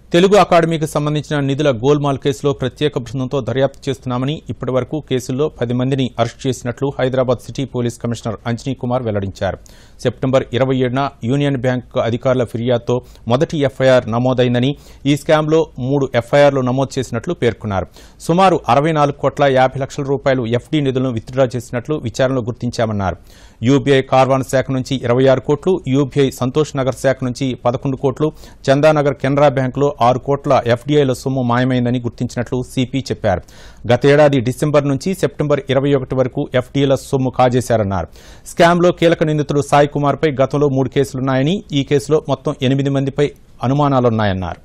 తెలుగు అకాడమీకి సంబంధించిన నిధుల గోల్మాల్ కేసులో ప్రత్యేక బృందంతో దర్యాప్తు చేస్తున్నామని ఇప్పటి వరకు కేసుల్లో పది మందిని అరెస్ట్ చేసినట్లు Hyderabad city police commissioner Anjani Kumar వెల్లడించారు సెప్టెంబర్ ఇరవై ఏడున యూనియన్ బ్యాంక్ అధికారుల ఫిర్యాదుతో మొదటి ఎఫ్ఐఆర్ నమోదైందని ఈ స్కామ్లో మూడు ఎఫ్ఐఆర్లు నమోదు చేసినట్లు పేర్కొన్నారు సుమారు అరవై నాలుగు కోట్ల యాభై లక్షల రూపాయలు ఎఫ్డీ నిధులను విత్డ్రా చేసినట్లు విచారణలో గుర్తించామన్నారు యూబీఐ కార్వాన్ శాఖ నుంచి ఇరవై ఆరు కోట్లు యూబీఐ సంతోష్ నగర్ శాఖ నుంచి పదకొండు కోట్లు చందానగర్ కెనరా బ్యాంకులో ఆరు కోట్ల ఎఫ్డీఐల సొమ్ము మాయమైందని గుర్తించినట్లు సిపి చెప్పారు గతేడాది డిసెంబర్ నుంచి సెప్టెంబర్ ఇరవై ఒకటి వరకు ఎఫ్డీఐల సొమ్ము కాజేశారన్నారు స్కామ్లో కీలక నిందితుడు సాయి కుమార్పై గతంలో మూడు కేసులున్నాయని ఈ కేసులో మొత్తం ఎనిమిది మందిపై అనుమానాలున్నాయన్నారు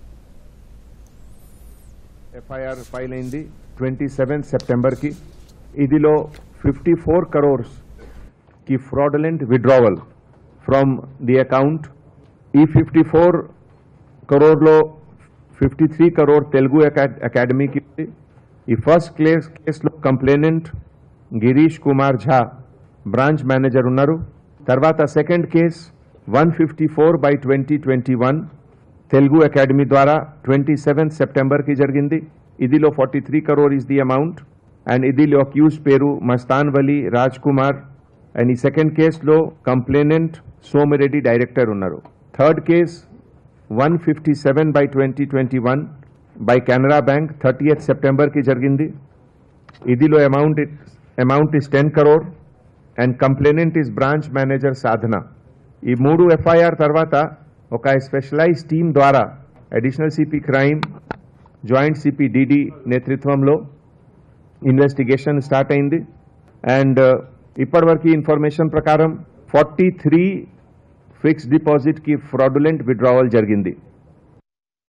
ఎఫ్ఐఆర్ ఫైల్ అయింది ట్వంటీ సెవెన్ సెప్టెంబర్కి ఇదిలో ఫిఫ్టీ ఫోర్ కరోర్స్ కి fraudulent withdrawal from the account ఈ ఫిఫ్టీ ఫోర్ కరోర్లో ఫిఫ్టీ త్రీ కరోర్ తెలుగు అకా- అకాడమీకి ఉంది. ఈ ఫస్ట్ కేస్ కేసులో complainant Girish Kumar Jha branch manager ఉన్నారు తర్వాత second case one fifty four by twenty twenty one Telugu academy ద్వారా ట్వంటీ సెవెంత్ సెప్టెంబర్కి జరిగింది ఇదిలో forty three crore is the amount and ఇదిలో అక్యూజ్ పేరు మస్తాన్ వలీ రాజ్ కుమార్ అండ్ ఈ సెకండ్ కేసులో కంప్లైనెంట్ సోమిరెడ్డి డైరెక్టర్ ఉన్నారు third case one fifty seven by twenty twenty one by Canara bank thirty eighth సెప్టెంబర్కి జరిగింది ఇదిలో amount amount is ten crore and complainant is branch manager Sadhana ఈ మూడు ఎఫ్ఐఆర్ తర్వాత ఒక స్పెషలైజ్ టీమ్ ద్వారా additional CP crime joint CP DD నేతృత్వంలో investigation start అయింది అండ్ ఇప్పటివరకు ఇన్ఫర్మేషన్ ప్రకారం ఫార్టీ త్రీ ఫిక్స్డ్ డిపాజిట్కి ఫ్రాడులెంట్ విడ్రావల్ జరిగింది